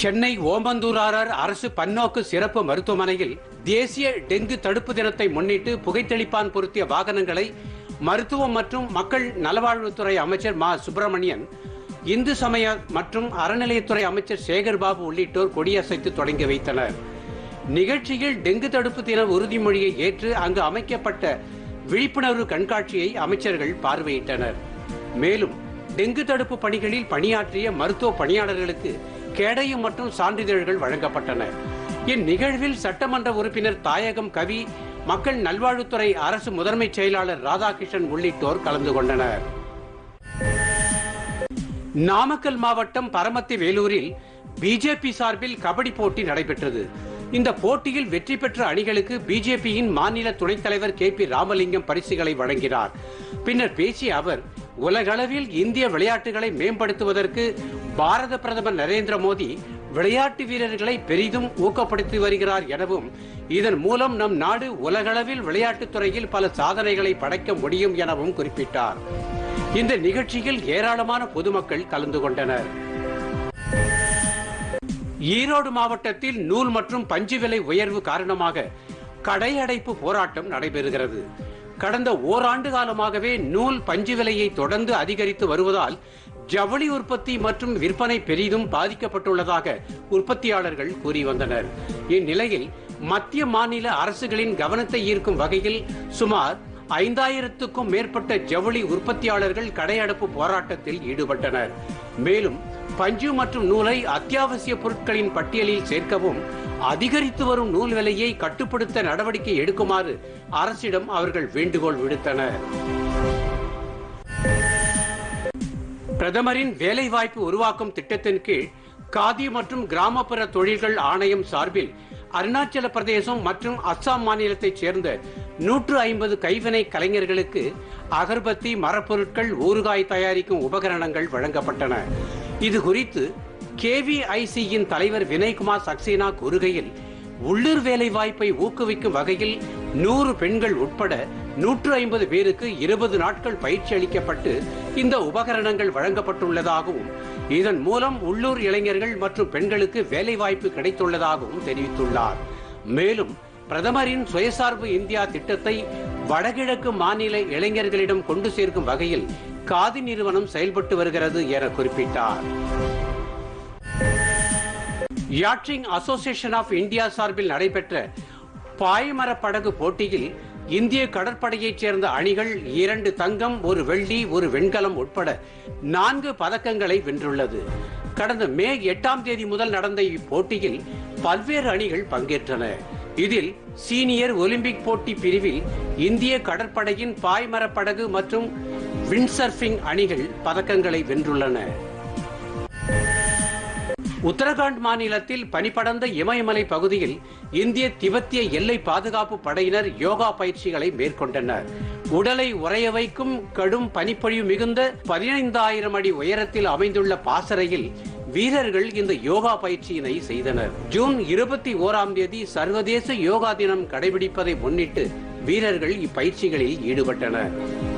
சென்னை ஓமந்தூரார் அரசு பன்னோக்கு சிறப்பு மருத்துவமனையில் தேசிய டெங்கு தடுப்பு தினத்தை முன்னிட்டு புகைத்தெளிப்பான் பொருத்திய வாகனங்களை மருத்துவம் மற்றும் மக்கள் நலவாழ்வுத்துறை அமைச்சர் மா சுப்பிரமணியன் இந்து சமய மற்றும் அறநிலையத்துறை அமைச்சர் சேகர் பாபு உள்ளிட்டோர் கொடியசைத்து தொடங்கி வைத்தனர் நிகழ்ச்சியில் டெங்கு தடுப்பு தின உறுதிமொழியை ஏற்று அங்கு அமைக்கப்பட்ட விழிப்புணர்வு கண்காட்சியை அமைச்சர்கள் பார்வையிட்டனர் மேலும் டெங்கு தடுப்பு பணிகளில் பணியாற்றிய மருத்துவ பணியாளர்களுக்கு கேடயம் மற்றும் சான்றிதழ்கள் வழங்கப்பட்டன இந்நிகழ்வில் சட்டமன்ற உறுப்பினர் தாயகம் கவி மக்கள் நல்வாழ்வுத்துறை அரசு முதன்மை செயலாளர் ராதாகிருஷ்ணன் உள்ளிட்டோர் கலந்து கொண்டனர் நாமக்கல் மாவட்டம் பரமத்தி வேலூரில் பிஜேபி சார்பில் கபடி போட்டி நடைபெற்றது இந்த போட்டியில் வெற்றி பெற்ற அணிகளுக்கு பிஜேபியின் மாநில துணைத் தலைவர் கே பி ராமலிங்கம் பரிசுகளை வழங்கினார் பின்னர் பேசிய அவர் உலகளவில் இந்திய விளையாட்டுகளை மேம்படுத்துவதற்கு பாரத பிரதமர் நரேந்திர மோடி விளையாட்டு வீரர்களை பெரிதும் ஊக்கப்படுத்தி வருகிறார் எனவும் இதன் மூலம் நம் நாடு உலகளவில் விளையாட்டுத் துறையில் பல சாதனைகளை படைக்க முடியும் எனவும் குறிப்பிட்டார் இந்த நிகழ்ச்சியில் ஏராளமான பொதுமக்கள் கலந்து கொண்டனர் ஈரோடு மாவட்டத்தில் நூல் மற்றும் பஞ்சு விலை உயர்வு காரணமாக கடையடைப்பு போராட்டம் நடைபெறுகிறது கடந்த ஓராண்டு காலமாகவே நூல் பஞ்சு விலையை தொடர்ந்து அதிகரித்து வருவதால் ஜவுளி உற்பத்தி மற்றும் விற்பனை பெரிதும் பாதிக்கப்பட்டுள்ளதாக உற்பத்தியாளர்கள் கூறி வந்தனர் இந்நிலையில் மத்திய மாநில அரசுகளின் கவனத்தை ஈர்க்கும் வகையில் சுமார் ஐந்தாயிரத்துக்கும் மேற்பட்ட ஜவுளி உற்பத்தியாளர்கள் கடையடைப்பு போராட்டத்தில் ஈடுபட்டனர் மேலும் பஞ்சு மற்றும் நூலை அத்தியாவசிய பொருட்களின் பட்டியலில் சேர்க்கவும் அதிகரித்து வரும் நூல் விலையை கட்டுப்படுத்த நடவடிக்கை எடுக்குமாறு அரசிடம் அவர்கள் வேண்டுகோள் விடுத்தனர் பிரதமரின் வேலைவாய்ப்பு உருவாக்கும் திட்டத்தின் கீழ் காதி மற்றும் கிராமப்புற தொழில்கள் ஆணையம் சார்பில் அருணாச்சல பிரதேசம் மற்றும் அஸ்ஸாம் மாநிலத்தைச் சேர்ந்த நூற்று ஐம்பது கைவினை கலைஞர்களுக்கு அகர்பத்தி மரப்பொருட்கள் ஊறுகாய் தயாரிக்கும் உபகரணங்கள் வழங்கப்பட்டன இது குறித்து கேவிஐசியின் தலைவர் வினய்குமார் சக்சேனா கூறுகையில் உள்ளூர் வேலை வாய்ப்பை ஊக்குவிக்கும் வகையில் நூறு பெண்கள் உட்பட நூற்று ஐம்பது பேருக்கு இருபது நாட்கள் பயிற்சி அளிக்கப்பட்டு இந்த உபகரணங்கள் வழங்கப்பட்டுள்ளதாகவும் இதன் மூலம் உள்ளூர் இளைஞர்கள் மற்றும் பெண்களுக்கு வேலை வாய்ப்பு கிடைத்துள்ளதாகவும் தெரிவித்துள்ளார் மேலும் பிரதமரின் சுயசார்பு இந்தியா திட்டத்தை வடகிழக்கு மாநில இளைஞர்களிடம் கொண்டு சேர்க்கும் வகையில் காதி நிறுவனம் செயல்பட்டு வருகிறது என குறிப்பிட்டார் யாட்சிங் அசோசியேஷன் ஆஃப் இந்தியா சார்பில் நடைபெற்ற பாய்மர படகு போட்டியில் இந்திய கடற்படையைச் சேர்ந்த அணிகள் இரண்டு தங்கம் ஒரு வெள்ளி ஒரு வெண்கலம் உட்பட நான்கு பதக்கங்களை வென்றுள்ளது கடந்த மே எட்டாம் தேதி முதல் நடந்த இப்போட்டியில் பல்வேறு அணிகள் பங்கேற்றன இதில் சீனியர் ஒலிம்பிக் போட்டி பிரிவில் இந்திய கடற்படையின் பாய்மர படகு மற்றும் விண்சர்ஃபிங் அணிகள் பதக்கங்களை வென்றுள்ளன உத்தரகாண்ட் மாநிலத்தில் பனிபடர்ந்த இமயமலை பகுதியில் இந்திய திபெத்திய எல்லை பாதுகாப்பு படையினர் யோகா பயிற்சிகளை மேற்கொண்டனர் உடலை உறைய வைக்கும் கடும் பனிப்பொழிவு மிகுந்த பதினைந்தாயிரம் அடி உயரத்தில் அமைந்துள்ள பாசறையில் வீரர்கள் இந்த யோகா பயிற்சியினை செய்தனர் ஜூன் இருபத்தி ஓராம் தேதி சர்வதேச யோகா தினம் கடைபிடிப்பதை முன்னிட்டு வீரர்கள் இப்பயிற்சிகளில் ஈடுபட்டனர்